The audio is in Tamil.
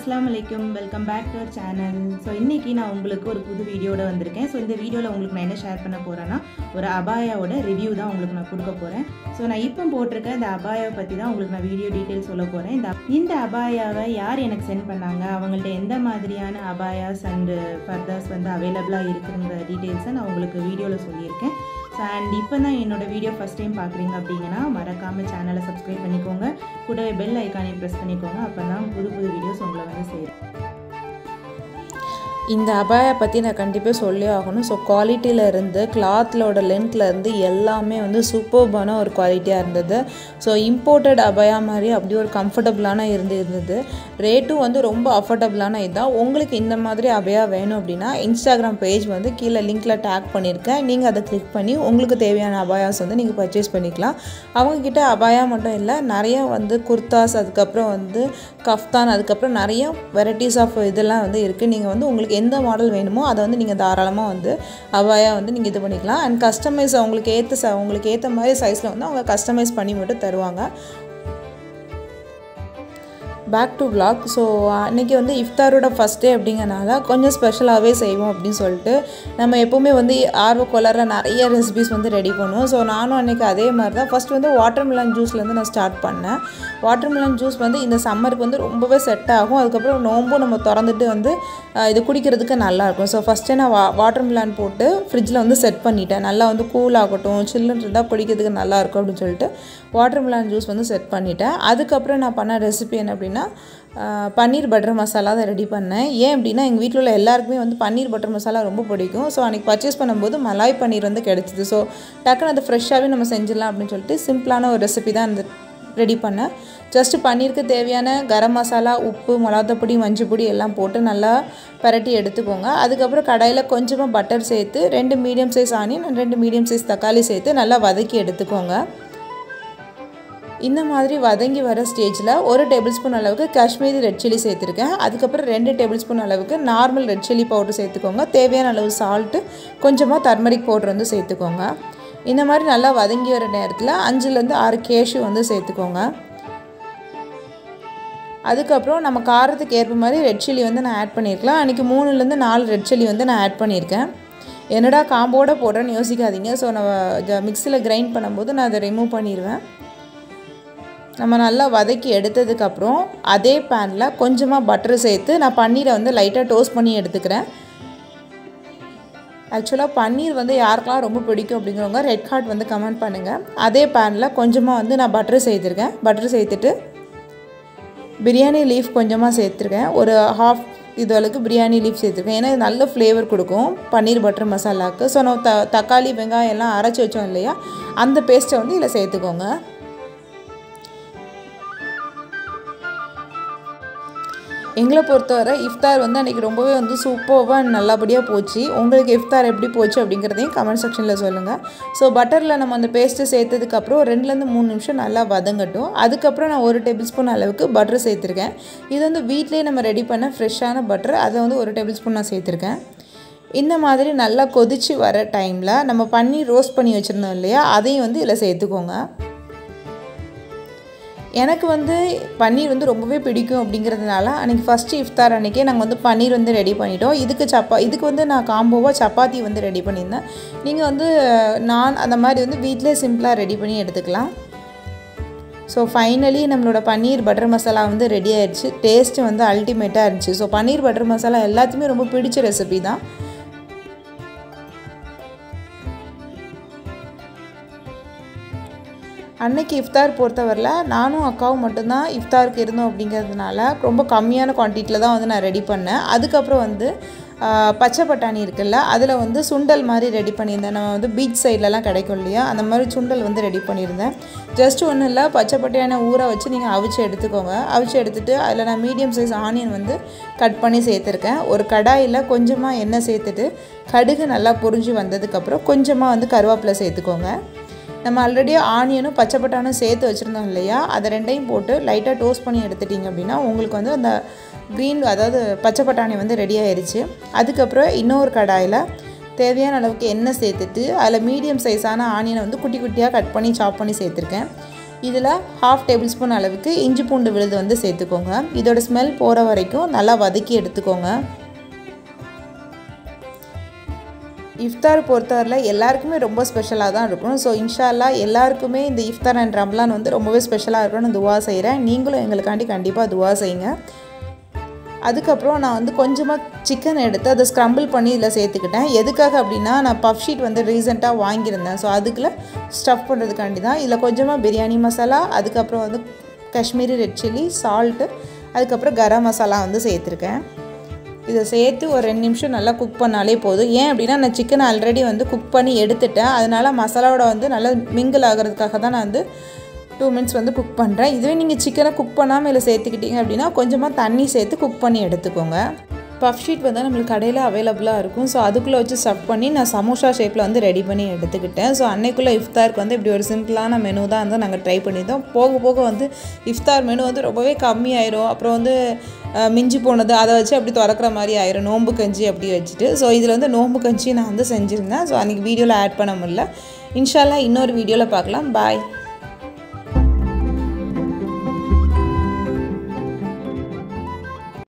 அஸ்ஸலாமு அலைக்கும் welcome back to our channel so இன்றைக்கி நான் உங்களுக்கு ஒரு புது வீடியோட வந்திருக்கேன் ஸோ இந்த வீடியோவில் உங்களுக்கு நான் என்ன ஷேர் பண்ண போகிறேன்னா ஒரு அபாயாவோட ரிவ்யூ தான் உங்களுக்கு நான் கொடுக்க போகிறேன் ஸோ நான் இப்போ போட்டிருக்க இந்த அபாயாவை பற்றி தான் உங்களுக்கு நான் வீடியோ டீட்டெயில் சொல்ல போகிறேன் இந்த இந்த அபாயாவை யார் எனக்கு சென்ட் பண்ணாங்க அவங்கள்ட்ட எந்த மாதிரியான அபாயாஸ் அண்டு ஃபர்தர்ஸ் வந்து அவைலபிளாக இருக்குங்கிற டீட்டெயில்ஸை நான் உங்களுக்கு வீடியோவில் சொல்லியிருக்கேன் ஸோ அண்ட் இப்போ தான் என்னோட வீடியோ ஃபஸ்ட் டைம் பார்க்குறீங்க அப்படிங்கன்னா மறக்காமல் சேனலை சப்ஸ்கிரைப் பண்ணிக்கோங்க கூடவே பெல் ஐக்கானையும் ப்ரெஸ் பண்ணிக்கோங்க அப்போ தான் புது புது வீடியோஸ் உங்களை வந்து சேரும் இந்த அபாயா பற்றி நான் கண்டிப்பாக சொல்லி ஆகணும் ஸோ குவாலிட்டியிலேருந்து கிளாத்லோட லென்த்லேருந்து எல்லாமே வந்து சூப்பர்பான ஒரு குவாலிட்டியாக இருந்தது ஸோ இம்போர்ட்டட் அபாயா மாதிரி அப்படி ஒரு கம்ஃபர்டபுளான இருந்து இருந்தது ரேட்டும் வந்து ரொம்ப அஃபோர்டபுளான இதுதான் உங்களுக்கு இந்த மாதிரி அபயா வேணும் அப்படின்னா இன்ஸ்டாகிராம் பேஜ் வந்து கீழே லிங்க்கில் டேக் பண்ணியிருக்கேன் நீங்கள் அதை கிளிக் பண்ணி உங்களுக்கு தேவையான அபாயாஸ் வந்து நீங்கள் பர்ச்சேஸ் பண்ணிக்கலாம் அவங்கக்கிட்ட அபாயா மட்டும் இல்லை நிறைய வந்து குர்தாஸ் அதுக்கப்புறம் வந்து கஃப்தான் அதுக்கப்புறம் நிறைய வெரைட்டிஸ் ஆஃப் இதெல்லாம் வந்து இருக்குது நீங்கள் வந்து உங்களுக்கு எந்த மாடல் வேணுமோ அதை வந்து நீங்கள் தாராளமாக வந்து அபாயா வந்து நீங்கள் இது பண்ணிக்கலாம் அண்ட் கஸ்டமைஸ் அவங்களுக்கு ஏற்ற ச உங்களுக்கு ஏற்ற மாதிரி சைஸில் வந்து அவங்க கஸ்டமைஸ் பண்ணி மட்டும் தருவாங்க பேக் டு பிளாக் ஸோ அன்றைக்கி வந்து இஃப்தாரோட ஃபஸ்ட் டே அப்படிங்கறனால கொஞ்சம் ஸ்பெஷலாகவே செய்வோம் அப்படின்னு சொல்லிட்டு நம்ம எப்போவுமே வந்து ஆர்வ கோளாறில் நிறைய ரெசிபிஸ் வந்து ரெடி பண்ணுவோம் ஸோ நானும் அன்றைக்கி அதே மாதிரி தான் ஃபஸ்ட் வந்து வாட்டர் மிலன் ஜூஸ்லேருந்து நான் ஸ்டார்ட் பண்ணேன் வாட்டர் மிலன் ஜூஸ் வந்து இந்த சம்மருக்கு வந்து ரொம்பவே செட் ஆகும் அதுக்கப்புறம் நோம்பும் நம்ம திறந்துட்டு வந்து இது குடிக்கிறதுக்கு நல்லாயிருக்கும் ஸோ ஃபஸ்ட்டே நான் வா வாட்டர் மிலான் போட்டு ஃப்ரிட்ஜில் வந்து செட் பண்ணிட்டேன் நல்லா வந்து கூல் ஆகட்டும் சில்லுன்னு இருந்தால் குடிக்கிறதுக்கு நல்லாயிருக்கும் அப்படின்னு சொல்லிட்டு வாட்டர் மிலான் ஜூஸ் வந்து செட் பண்ணிட்டேன் அதுக்கப்புறம் நான் பண்ண ரெசிபி என்ன அப்படின்னா பன்னீர் பட்டர் மசாலா தான் ரெடி பண்ணேன் ஏன் அப்படின்னா எங்கள் வீட்டில் உள்ள எல்லாருக்குமே வந்து பன்னீர் பட்டர் மசாலா ரொம்ப பிடிக்கும் ஸோ அன்றைக்கி பர்ச்சேஸ் பண்ணும்போது மலாய் பன்னீர் வந்து கிடச்சிது ஸோ டக்குன்னு அது ஃப்ரெஷ்ஷாகவே நம்ம செஞ்சிடலாம் அப்படின்னு சொல்லிட்டு சிம்பிளான ஒரு ரெசிபி தான் இந்த ரெடி பண்ணேன் ஜஸ்ட்டு பன்னீருக்கு தேவையான கரம் மசாலா உப்பு மிளகாத்தப்பொடி மஞ்சப்பொடி எல்லாம் போட்டு நல்லா பரட்டி எடுத்துக்கோங்க அதுக்கப்புறம் கடாயில் கொஞ்சமாக பட்டர் சேர்த்து ரெண்டு மீடியம் சைஸ் ஆனியன் ரெண்டு மீடியம் சைஸ் தக்காளி சேர்த்து நல்லா வதக்கி எடுத்துக்கோங்க இந்த மாதிரி வதங்கி வர ஸ்டேஜில் ஒரு டேபிள் ஸ்பூன் அளவுக்கு காஷ்மீரி ரெட் சில்லி சேர்த்துருக்கேன் அதுக்கப்புறம் ரெண்டு டேபிள் ஸ்பூன் அளவுக்கு நார்மல் ரெட் சில்லி பவுடர் சேர்த்துக்கோங்க தேவையான அளவு சால்ட்டு கொஞ்சமாக டர்மரிக் பவுடர் வந்து சேர்த்துக்கோங்க இந்த மாதிரி நல்லா வதங்கி வர நேரத்தில் அஞ்சுலேருந்து ஆறு கேஷு வந்து சேர்த்துக்கோங்க அதுக்கப்புறம் நம்ம காரத்துக்கு ஏற்ப மாதிரி ரெட் சில்லி வந்து நான் ஆட் பண்ணியிருக்கலாம் அன்றைக்கி மூணுலேருந்து நாலு ரெட் சில்லி வந்து நான் ஆட் பண்ணியிருக்கேன் என்னடா காம்போட போடுறேன்னு யோசிக்காதீங்க ஸோ நம்ம மிக்சியில் கிரைண்ட் பண்ணும்போது நான் அதை ரிமூவ் பண்ணிடுவேன் நம்ம நல்லா வதக்கி எடுத்ததுக்கப்புறம் அதே பேனில் கொஞ்சமாக பட்டர் சேர்த்து நான் பன்னீரை வந்து லைட்டாக டோஸ்ட் பண்ணி எடுத்துக்கிறேன் ஆக்சுவலாக பன்னீர் வந்து யாருக்கெல்லாம் ரொம்ப பிடிக்கும் அப்படிங்கிறவங்க ரெட் ஹார்ட் வந்து கமெண்ட் பண்ணுங்கள் அதே பேனில் கொஞ்சமாக வந்து நான் பட்டர் சேர்த்துருக்கேன் பட்டர் சேர்த்துட்டு பிரியாணி லீஃப் கொஞ்சமாக சேர்த்துருக்கேன் ஒரு ஹாஃப் இது அளவுக்கு பிரியாணி லீஃப் சேர்த்துருக்கேன் ஏன்னா இது நல்ல ஃப்ளேவர் கொடுக்கும் பன்னீர் பட்டர் மசாலாவுக்கு ஸோ நம்ம த தக்காளி வெங்காயம் எல்லாம் அரைச்சி வச்சோம் இல்லையா அந்த பேஸ்ட்டை வந்து இதில் சேர்த்துக்கோங்க எங்களை பொறுத்தவரை இஃப்தார் வந்து அன்றைக்கி ரொம்பவே வந்து சூப்பராக நல்லபடியாக போச்சு உங்களுக்கு இஃப்தார் எப்படி போச்சு அப்படிங்கிறதையும் கமெண்ட் செக்ஷனில் சொல்லுங்கள் ஸோ பட்டரில் நம்ம அந்த பேஸ்ட்டு சேர்த்ததுக்கப்புறம் ரெண்டுலேருந்து மூணு நிமிஷம் நல்லா வதங்கட்டும் அதுக்கப்புறம் நான் ஒரு டேபிள் ஸ்பூன் அளவுக்கு பட்டர் சேர்த்துருக்கேன் இது வந்து வீட்லேயே நம்ம ரெடி பண்ண ஃப்ரெஷ்ஷான பட்டர் அதை வந்து ஒரு டேபிள் ஸ்பூன் நான் சேர்த்துருக்கேன் இந்த மாதிரி நல்லா கொதித்து வர டைமில் நம்ம பன்னீர் ரோஸ்ட் பண்ணி வச்சுருந்தோம் இல்லையா அதையும் வந்து இதில் சேர்த்துக்கோங்க எனக்கு வந்து பன்னீர் வந்து ரொம்பவே பிடிக்கும் அப்படிங்கிறதுனால அன்றைக்கி ஃபஸ்ட்டு இஃப்தார் அன்றைக்கே நாங்கள் வந்து பன்னீர் வந்து ரெடி பண்ணிட்டோம் இதுக்கு சப்பா இதுக்கு வந்து நான் காம்போவாக சப்பாத்தி வந்து ரெடி பண்ணியிருந்தேன் நீங்கள் வந்து நான் அந்த மாதிரி வந்து வீட்டிலே சிம்பிளாக ரெடி பண்ணி எடுத்துக்கலாம் ஸோ ஃபைனலி நம்மளோட பன்னீர் பட்டர் மசாலா வந்து ரெடி ஆயிடுச்சு டேஸ்ட்டு வந்து அல்டிமேட்டாக இருந்துச்சு ஸோ பன்னீர் பட்டர் மசாலா எல்லாத்துக்குமே ரொம்ப பிடிச்ச ரெசிபி தான் அன்னைக்கு இஃப்தார் பொறுத்தவரையில் நானும் அக்காவும் மட்டும்தான் இஃப்தாருக்கு இருந்தோம் அப்படிங்கிறதுனால ரொம்ப கம்மியான குவான்டிட்டியில் தான் வந்து நான் ரெடி பண்ணேன் அதுக்கப்புறம் வந்து பச்சை பட்டாணி இருக்குல்ல அதில் வந்து சுண்டல் மாதிரி ரெடி பண்ணியிருந்தேன் நம்ம வந்து பீச் சைட்லலாம் கிடைக்கும் இல்லையா அந்த மாதிரி சுண்டல் வந்து ரெடி பண்ணியிருந்தேன் ஜஸ்ட் ஒன்றும் இல்லை பச்சை பட்டாணி ஊற வச்சு நீங்கள் அவிச்சு எடுத்துக்கோங்க அவிச்சு எடுத்துகிட்டு அதில் நான் மீடியம் சைஸ் ஆனியன் வந்து கட் பண்ணி சேர்த்துருக்கேன் ஒரு கடாயில் கொஞ்சமாக எண்ணெய் சேர்த்துட்டு கடுகு நல்லா பொரிஞ்சு வந்ததுக்கப்புறம் கொஞ்சமாக வந்து கருவேப்பிலை சேர்த்துக்கோங்க நம்ம ஆல்ரெடி ஆனியனும் பச்சை பட்டானும் சேர்த்து வச்சுருந்தோம் இல்லையா அதை ரெண்டையும் போட்டு லைட்டாக டோஸ்ட் பண்ணி எடுத்துட்டிங்க அப்படின்னா உங்களுக்கு வந்து அந்த க்ரீன் அதாவது பச்சை பட்டாணி வந்து ரெடி ஆயிடுச்சு அதுக்கப்புறம் இன்னொரு கடாயில் தேவையான அளவுக்கு எண்ணெய் சேர்த்துட்டு அதில் மீடியம் சைஸான ஆனியனை வந்து குட்டி குட்டியாக கட் பண்ணி சாப் பண்ணி சேர்த்துருக்கேன் இதில் ஹாஃப் டேபிள் ஸ்பூன் அளவுக்கு இஞ்சி பூண்டு விழுது வந்து சேர்த்துக்கோங்க இதோட ஸ்மெல் போகிற வரைக்கும் நல்லா வதக்கி எடுத்துக்கோங்க இஃப்தார் பொறுத்தவரையில் எல்லாருக்குமே ரொம்ப ஸ்பெஷலாக தான் இருக்கும் ஸோ இன்ஷால்லா எல்லாருக்குமே இந்த இஃப்தார் அண்ட் ரம்லான் வந்து ரொம்பவே ஸ்பெஷலாக இருக்கும்னு துவா செய்கிறேன் நீங்களும் எங்களுக்காண்டி கண்டிப்பாக துவா செய்யுங்க அதுக்கப்புறம் நான் வந்து கொஞ்சமாக சிக்கன் எடுத்து அதை ஸ்க்ரம்பிள் பண்ணி இதில் சேர்த்துக்கிட்டேன் எதுக்காக அப்படின்னா நான் பஃப் ஷீட் வந்து ரீசெண்டாக வாங்கியிருந்தேன் ஸோ அதுக்குள்ள ஸ்டஃப் பண்ணுறதுக்காண்டி தான் இதில் கொஞ்சமாக பிரியாணி மசாலா அதுக்கப்புறம் வந்து காஷ்மீரி ரெட் சில்லி சால்ட்டு அதுக்கப்புறம் கரம் மசாலா வந்து சேர்த்துருக்கேன் இதை சேர்த்து ஒரு ரெண்டு நிமிஷம் நல்லா குக் பண்ணாலே போதும் ஏன் அப்படின்னா நான் சிக்கன் ஆல்ரெடி வந்து குக் பண்ணி எடுத்துட்டேன் அதனால் மசாலாவோட வந்து நல்லா மிங்கிள் ஆகிறதுக்காக தான் நான் வந்து டூ மினிட்ஸ் வந்து குக் பண்ணுறேன் இதுவே நீங்கள் சிக்கனை குக் பண்ணாமல் இதில் சேர்த்துக்கிட்டீங்க அப்படின்னா கொஞ்சமாக தண்ணி சேர்த்து குக் பண்ணி எடுத்துக்கோங்க பஃப் ஷீட் வந்து நம்மளுக்கு கடையில் அவைலபிளாக இருக்கும் ஸோ அதுக்குள்ளே வச்சு ஸ்டஃப் பண்ணி நான் சமோசா ஷேப்பில் வந்து ரெடி பண்ணி எடுத்துக்கிட்டேன் ஸோ அன்னைக்குள்ளே இஃப்தாருக்கு வந்து இப்படி ஒரு சிம்பிளான மெனு தான் வந்து நாங்கள் ட்ரை பண்ணியிருந்தோம் போக போக வந்து இஃப்தார் மெனு வந்து ரொம்பவே கம்மியாயிரும் அப்புறம் வந்து அஹ், மிஞ்சி போனது அதை வச்சு அப்படி திறக்கிற மாதிரி ஆயிரும் நோம்பு கஞ்சி அப்படி வச்சுட்டு ஸோ இதில் வந்து நோம்பு கஞ்சி நான் வந்து செஞ்சுருந்தேன் ஸோ அன்றைக்கி வீடியோவில் ஆட் பண்ண முடியல இன்ஷால்லா இன்னொரு வீடியோவில் பார்க்கலாம் பாய்